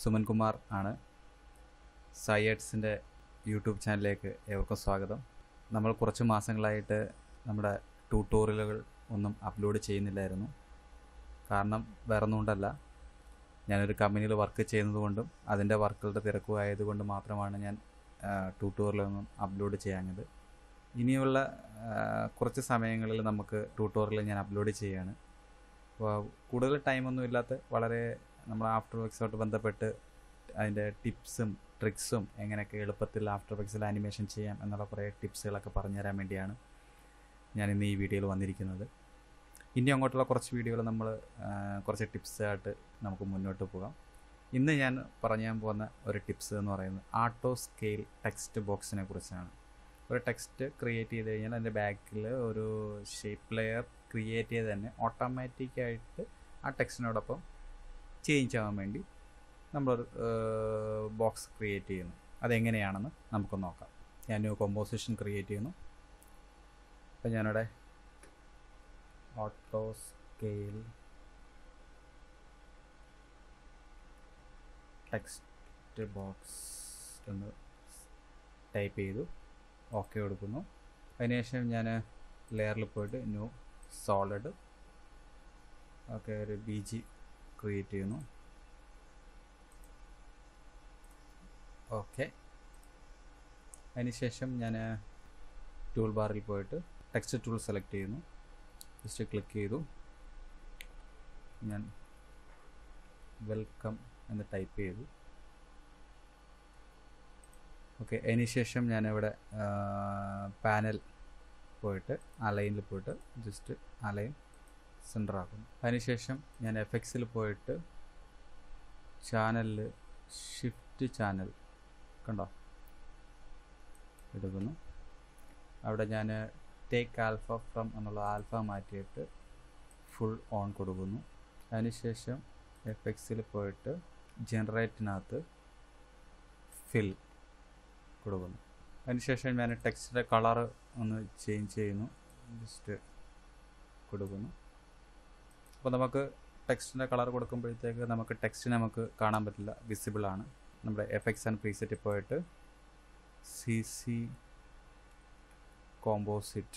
സുമൻ കുമാർ ആണ് സൈയഡ്സിൻ്റെ യൂട്യൂബ് ചാനലിലേക്ക് ഏവർക്കും സ്വാഗതം നമ്മൾ കുറച്ച് മാസങ്ങളായിട്ട് നമ്മുടെ ട്യൂട്ടോറിയലുകൾ ഒന്നും അപ്ലോഡ് ചെയ്യുന്നില്ലായിരുന്നു കാരണം വേറെ ഒന്നുകൊണ്ടല്ല ഞാനൊരു കമ്പനിയിൽ വർക്ക് ചെയ്യുന്നതുകൊണ്ടും അതിൻ്റെ വർക്കുകളുടെ തിരക്കും ആയതുകൊണ്ട് മാത്രമാണ് ഞാൻ ട്യൂട്ടോറിയലൊന്നും അപ്ലോഡ് ചെയ്യാഞ്ഞത് ഇനിയുള്ള ആ, കുറച്ച് സമയങ്ങളിൽ നമുക്ക് ട്യൂട്ടോറിയൽ ഞാൻ അപ്ലോഡ് ചെയ്യുകയാണ് അപ്പോൾ കൂടുതൽ ടൈമൊന്നും ഇല്ലാത്ത വളരെ നമ്മൾ ആഫ്റ്റർ വർക്ക്സോട്ട് ബന്ധപ്പെട്ട് അതിൻ്റെ ടിപ്സും ട്രിക്സും എങ്ങനെയൊക്കെ എളുപ്പത്തിൽ ആഫ്റ്റർ വർക്ക്സിൽ ആനിമേഷൻ ചെയ്യാം എന്നുള്ള കുറേ ടിപ്സുകളൊക്കെ പറഞ്ഞുതരാൻ വേണ്ടിയാണ് ഞാൻ ഇന്ന് ഈ വീഡിയോയിൽ വന്നിരിക്കുന്നത് ഇനി അങ്ങോട്ടുള്ള കുറച്ച് വീഡിയോകൾ നമ്മൾ കുറച്ച് ടിപ്സ് ആയിട്ട് നമുക്ക് മുന്നോട്ട് പോകാം ഇന്ന് ഞാൻ പറയാൻ പോകുന്ന ഒരു ടിപ്സ് എന്ന് പറയുന്നത് ആട്ടോ സ്കെയിൽ ടെക്സ്റ്റ് ബോക്സിനെ കുറിച്ചാണ് ഒരു ടെക്സ്റ്റ് ക്രിയേറ്റ് ചെയ്ത് കഴിഞ്ഞാൽ അതിൻ്റെ ബാക്കിൽ ഒരു ഷേപ്പ് ലെയർ ക്രിയേറ്റ് ചെയ്ത് തന്നെ ഓട്ടോമാറ്റിക്കായിട്ട് ആ ടെക്സ്റ്റിനോടൊപ്പം ചേഞ്ച് ആവാൻ വേണ്ടി നമ്മളൊരു ബോക്സ് ക്രിയേറ്റ് ചെയ്യുന്നു അതെങ്ങനെയാണെന്ന് നമുക്ക് നോക്കാം ഞാൻ ന്യൂ കോമ്പോസിഷൻ ക്രിയേറ്റ് ചെയ്യുന്നു അപ്പം ഞാനിവിടെ ഓട്ടോ സ്കെയിൽ ടെക്സ്റ്റ് ബോക്സ് എന്ന് ടൈപ്പ് ചെയ്തു ഓക്കെ കൊടുക്കുന്നു അതിനുശേഷം ഞാൻ ലെയറിൽ പോയിട്ട് ന്യൂ സോളിഡ് ഓക്കെ ഒരു ബി ജി ക്രിയേറ്റ് ചെയ്യുന്നു ഓക്കെ അതിനുശേഷം ഞാൻ ടൂൾ ബാറിൽ പോയിട്ട് ടെക്സ്റ്റ് ടൂൾ സെലക്ട് ചെയ്യുന്നു ജസ്റ്റ് ക്ലിക്ക് ചെയ്തു ഞാൻ വെൽക്കം എന്ന് ടൈപ്പ് ചെയ്തു ഓക്കെ അതിനുശേഷം ഞാനിവിടെ പാനൽ പോയിട്ട് അലൈനിൽ പോയിട്ട് ജസ്റ്റ് അലൈൻ സെൻറ്റർ ആക്കുന്നു അതിനുശേഷം ഞാൻ എഫ് എക്സിൽ പോയിട്ട് ചാനലിൽ ഷിഫ്റ്റ് ചാനൽ കണ്ടോ എടുക്കുന്നു അവിടെ ഞാൻ ടേക്ക് ആൽഫ ഫ്രം എന്നുള്ള ആൽഫ മാറ്റിയിട്ട് ഫുൾ ഓൺ കൊടുക്കുന്നു അതിനുശേഷം എഫ് എക്സിൽ പോയിട്ട് ജനറേറ്റിനകത്ത് ഫിൽ കൊടുക്കുന്നു അതിനുശേഷം ഞാൻ ടെക്സ്റ്റിൻ്റെ കളർ ഒന്ന് ചേഞ്ച് ചെയ്യുന്നു ജസ്റ്റ് കൊടുക്കുന്നു അപ്പോൾ നമുക്ക് ടെക്സ്റ്റിൻ്റെ കളർ കൊടുക്കുമ്പോഴത്തേക്ക് നമുക്ക് ടെക്സ്റ്റ് നമുക്ക് കാണാൻ പറ്റില്ല വിസിബിൾ ആണ് നമ്മുടെ എഫ് എക്സ് ആൻഡ് പ്രീസെറ്റിൽ പോയിട്ട് സി സി കോമ്പോസിറ്റ്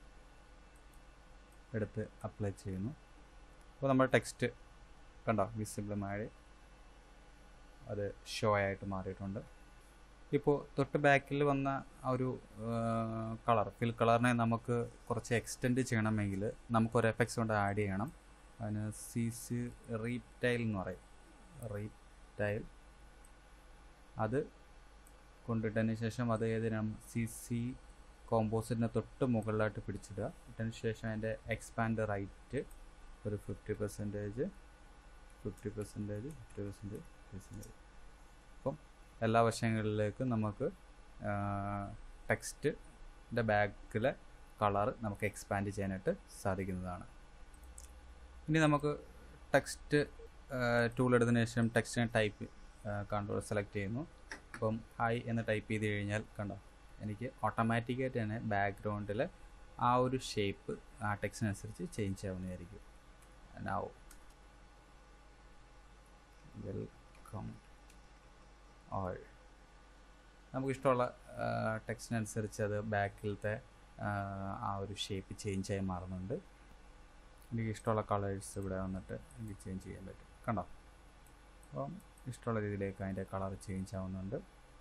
എടുത്ത് അപ്ലൈ ചെയ്യുന്നു അപ്പോൾ നമ്മുടെ ടെക്സ്റ്റ് കണ്ടോ വിസിബിളുമായി അത് ഷോ ആയിട്ട് മാറിയിട്ടുണ്ട് ഇപ്പോൾ തൊട്ട് ബാക്കിൽ വന്ന ആ ഒരു കളർ ഫിൽ കളറിനെ നമുക്ക് കുറച്ച് എക്സ്റ്റെൻഡ് ചെയ്യണമെങ്കിൽ നമുക്കൊരു എഫക്ട്സ് കൊണ്ട് ആഡ് ചെയ്യണം അതിന് സി സി റീപ്റ്റൈൽ എന്ന് പറയും റീപ്റ്റൈൽ അത് കൊണ്ടിട്ടതിന് ശേഷം അത് ഏതിനാണ് സി സി കോമ്പോസിറ്റിനെ തൊട്ട് മുകളിലായിട്ട് പിടിച്ചിടുക ഇട്ടതിന് ശേഷം അതിൻ്റെ എക്സ്പാൻഡ് റൈറ്റ് ഒരു fifty percentage fifty percentage fifty percentage percentage അപ്പം എല്ലാ വശങ്ങളിലേക്കും നമുക്ക് ടെക്സ്റ്റിൻ്റെ ബാക്കിലെ കളർ നമുക്ക് എക്സ്പാൻഡ് ചെയ്യാനായിട്ട് സാധിക്കുന്നതാണ് ഇനി നമുക്ക് ടെക്സ്റ്റ് ടൂൾ എടുത്തതിന് ശേഷം ടെക്സ്റ്റിനെ ടൈപ്പ് കൺട്രോൾ സെലക്ട് ചെയ്യുന്നു അപ്പം ഹായ് എന്ന് ടൈപ്പ് ചെയ്ത് കഴിഞ്ഞാൽ കണ്ടോ എനിക്ക് ഓട്ടോമാറ്റിക്കായിട്ട് തന്നെ ബാക്ക്ഗ്രൗണ്ടിൽ ആ ഒരു ഷേപ്പ് ആ ടെക്സ്റ്റിനനുസരിച്ച് ചേഞ്ച് ആവുന്നതായിരിക്കും നൗ വെൽക്കം ഓൾ നമുക്കിഷ്ടമുള്ള ടെക്സ്റ്റിനനുസരിച്ച് അത് ബാക്കിലത്തെ ആ ഒരു ഷേപ്പ് ചേഞ്ച് ആയി മാറുന്നുണ്ട് എനിക്ക് ഇഷ്ടമുള്ള കളേഴ്സ് ഇവിടെ വന്നിട്ട് എനിക്ക് ചേഞ്ച് ചെയ്യാൻ പറ്റും കണ്ടോ അപ്പം ഇഷ്ടമുള്ള രീതിയിലേക്ക് അതിൻ്റെ കളർ ചേഞ്ച് ആവുന്നുണ്ട്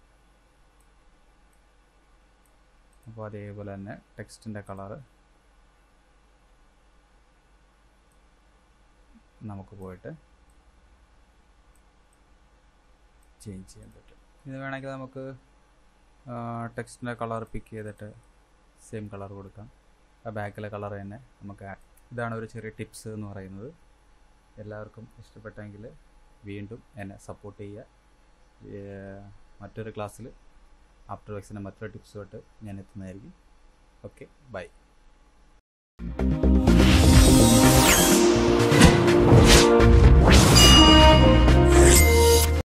അപ്പോൾ അതേപോലെ തന്നെ ടെക്സ്റ്റിൻ്റെ കളറ് നമുക്ക് പോയിട്ട് ചേഞ്ച് ചെയ്യാൻ പറ്റും ഇത് വേണമെങ്കിൽ നമുക്ക് ടെക്സ്റ്റിൻ്റെ കളർ പിക്ക് ചെയ്തിട്ട് സെയിം കളർ കൊടുക്കാം ആ ബാക്കിലെ കളർ തന്നെ നമുക്ക് ഇതാണ് ഒരു ചെറിയ ടിപ്സ് എന്ന് പറയുന്നത് എല്ലാവർക്കും ഇഷ്ടപ്പെട്ടെങ്കിൽ വീണ്ടും എന്നെ സപ്പോർട്ട് ചെയ്യുക മറ്റൊരു ക്ലാസ്സിൽ ആഫ്റ്റർ വർക്സിൻ്റെ മറ്റൊരു ടിപ്സുമായിട്ട് ഞാൻ എത്തുന്നതായിരിക്കും ഓക്കെ ബൈ